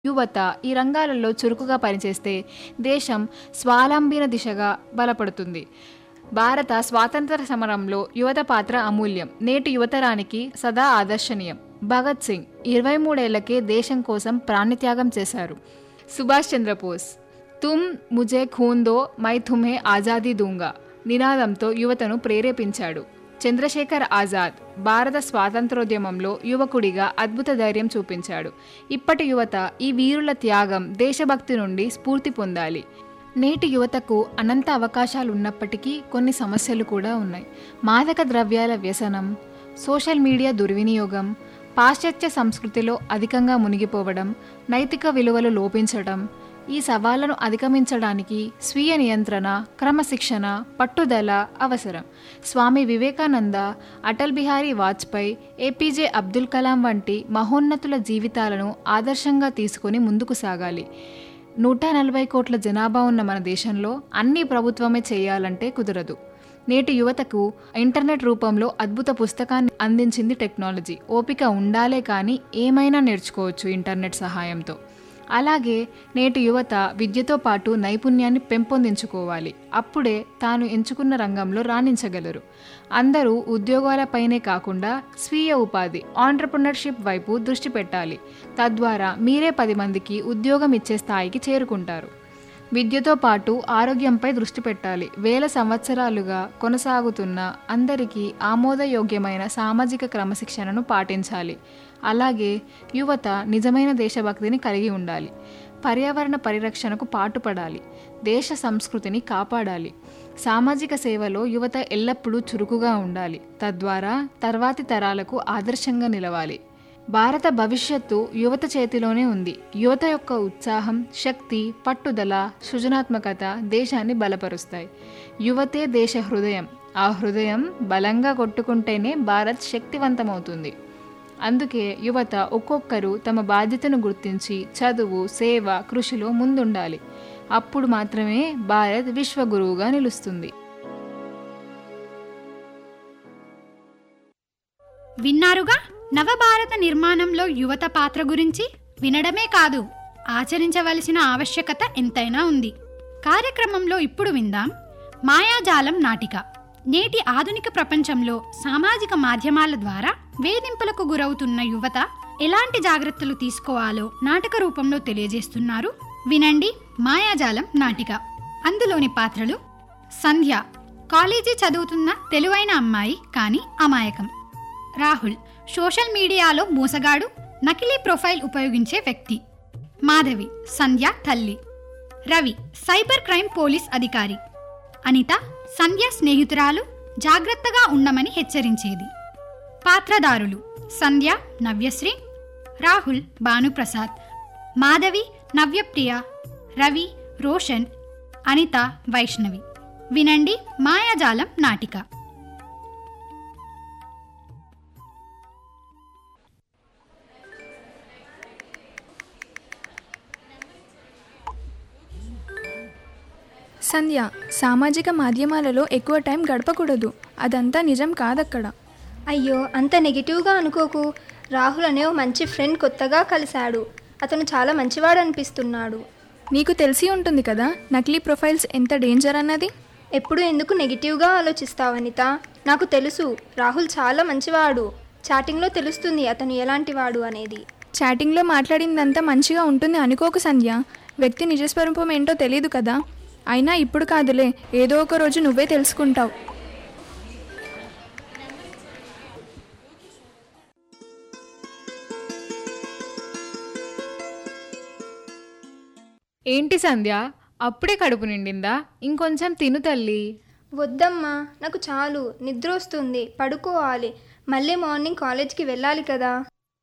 యువత ఈ రంగాలలో చురుకుగా పనిచేస్తే దేశం స్వావలంబన దిశగా బలపడుతుంది భారత స్వాతంత్ర సమరంలో యువత పాత్ర అమూల్యం నేటి యువతరానికి సదా ఆదర్శనీయం భగత్ సింగ్ ఇరవై మూడేళ్లకే దేశం కోసం ప్రాణత్యాగం చేశారు సుభాష్ చంద్రబోస్ తుమ్ ముజే ఖూన్ దో మై తుమ్హే ఆజాదీ దూంగా నినాదంతో యువతను ప్రేరేపించాడు చంద్రశేఖర్ ఆజాద్ భారత స్వాతంత్రోద్యమంలో యువకుడిగా అద్భుత ధైర్యం చూపించాడు ఇప్పటి యువత ఈ వీరుల త్యాగం దేశభక్తి నుండి స్ఫూర్తి పొందాలి నేటి యువతకు అనంత అవకాశాలు ఉన్నప్పటికీ కొన్ని సమస్యలు కూడా ఉన్నాయి మాదక ద్రవ్యాల వ్యసనం సోషల్ మీడియా దుర్వినియోగం పాశ్చాత్య సంస్కృతిలో అధికంగా మునిగిపోవడం నైతిక విలువలు లోపించడం ఈ సవాళ్లను అధిగమించడానికి స్వీయ నియంత్రణ క్రమశిక్షణ పట్టుదల అవసరం స్వామి వివేకానంద అటల్ బిహారీ వాజ్పేయి ఏపీజే అబ్దుల్ కలాం వంటి మహోన్నతుల జీవితాలను ఆదర్శంగా తీసుకొని ముందుకు సాగాలి నూట నలభై కోట్ల జనాభా ఉన్న మన దేశంలో అన్ని ప్రభుత్వమే చేయాలంటే కుదరదు నేటి యువతకు ఇంటర్నెట్ రూపంలో అద్భుత పుస్తకాన్ని అందించింది టెక్నాలజీ ఓపిక ఉండాలే కానీ ఏమైనా నేర్చుకోవచ్చు ఇంటర్నెట్ సహాయంతో అలాగే నేటి యువత విద్యతో పాటు నైపుణ్యాన్ని పెంపొందించుకోవాలి అప్పుడే తాను ఎంచుకున్న రంగంలో రాణించగలరు అందరూ ఉద్యోగాలపైనే కాకుండా స్వీయ ఉపాధి ఆంటర్ప్రినర్షిప్ వైపు దృష్టి పెట్టాలి తద్వారా మీరే పది మందికి ఉద్యోగం ఇచ్చే స్థాయికి చేరుకుంటారు విద్యతో పాటు ఆరోగ్యంపై దృష్టి పెట్టాలి వేల సంవత్సరాలుగా కొనసాగుతున్న అందరికీ ఆమోదయోగ్యమైన సామాజిక క్రమశిక్షణను పాటించాలి అలాగే యువత నిజమైన దేశభక్తిని కలిగి ఉండాలి పర్యావరణ పరిరక్షణకు పాటుపడాలి దేశ సంస్కృతిని కాపాడాలి సామాజిక సేవలో యువత ఎల్లప్పుడూ చురుకుగా ఉండాలి తద్వారా తర్వాతి తరాలకు ఆదర్శంగా నిలవాలి భారత భవిష్యత్తు యువత చేతిలోనే ఉంది యువత యొక్క ఉత్సాహం శక్తి పట్టుదల సృజనాత్మకత దేశాన్ని బలపరుస్తాయి యువతే దేశ హృదయం ఆ హృదయం బలంగా కొట్టుకుంటేనే భారత్ శక్తివంతమవుతుంది అందుకే యువత ఒక్కొక్కరు తమ బాధ్యతను గుర్తించి చదువు సేవ కృషిలో ముందుండాలి అప్పుడు మాత్రమే భారత్ విశ్వగురువుగా నిలుస్తుంది విన్నారుగా నవభారత నిర్మాణంలో యువత పాత్ర గురించి వినడమే కాదు ఆచరించవలసిన ఆవశ్యకత ఎంతైనా ఉంది కార్యక్రమంలో ఇప్పుడు విందాం మాయాజాలం నాటిక నేటి ఆధునిక ప్రపంచంలో సామాజిక మాధ్యమాల ద్వారా వేధింపులకు గురవుతున్న యువత ఎలాంటి జాగ్రత్తలు తీసుకోవాలో నాటక రూపంలో తెలియజేస్తున్నారు వినండి మాయాజాలం నాటిక అందులోని పాత్రలు సంధ్య కాలేజీ చదువుతున్న తెలివైన అమ్మాయి కానీ అమాయకం రాహుల్ సోషల్ మీడియాలో మోసగాడు నకిలీ ప్రొఫైల్ ఉపయోగించే వ్యక్తి మాధవి సంధ్య తల్లి రవి సైబర్ క్రైమ్ పోలీస్ అధికారి అనిత సంధ్య స్నేహితురాలు జాగ్రత్తగా ఉండమని హెచ్చరించేది పాత్రదారులు సంధ్య నవ్యశ్రీ రాహుల్ భానుప్రసాద్ మాధవి నవ్యప్రియ రవి రోషన్ అనిత వైష్ణవి వినండి మాయాజాలం నాటిక సంధ్య సామాజిక మాధ్యమాలలో ఎక్కువ టైం గడపకూడదు అదంతా నిజం కాదక్కడ అయ్యో అంత నెగిటివ్గా అనుకోకు రాహుల్ అనే ఓ మంచి ఫ్రెండ్ కొత్తగా కలిశాడు అతను చాలా మంచివాడు అనిపిస్తున్నాడు నీకు తెలిసి ఉంటుంది కదా నకిలీ ప్రొఫైల్స్ ఎంత డేంజర్ అన్నది ఎప్పుడు ఎందుకు నెగిటివ్గా ఆలోచిస్తావు అనిత నాకు తెలుసు రాహుల్ చాలా మంచివాడు చాటింగ్లో తెలుస్తుంది అతను ఎలాంటివాడు అనేది చాటింగ్లో మాట్లాడిందంతా మంచిగా ఉంటుంది అనుకోకు సంధ్య వ్యక్తి నిజస్వరూపం ఏంటో తెలియదు కదా అయినా ఇప్పుడు కాదులే ఏదో ఒక రోజు నువ్వే తెలుసుకుంటావు ఏంటి సంధ్య అప్పుడే కడుపు నిండిందా ఇంకొంచెం తిను తల్లి వద్దమ్మా నాకు చాలు నిద్ర వస్తుంది పడుకోవాలి మళ్ళీ మార్నింగ్ కాలేజ్కి వెళ్ళాలి కదా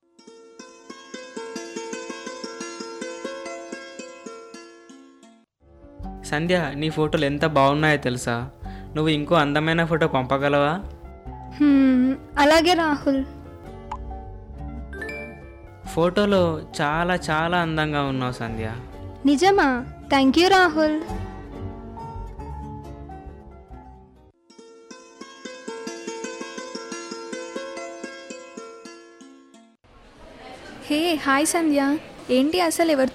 సంధ్య నీ ఫోటోలు ఎంత బాగున్నాయో తెలుసా నువ్వు ఇంకో అందమైన ఫోటో పంపగలవా హ్మ్, అలాగే రాహుల్ ఫోటోలో చాలా చాలా అందంగా ఉన్నావు సంధ్య నిజమా thank you Rahul hey hi Sandhya ఏంటి అసలు ఎవరితో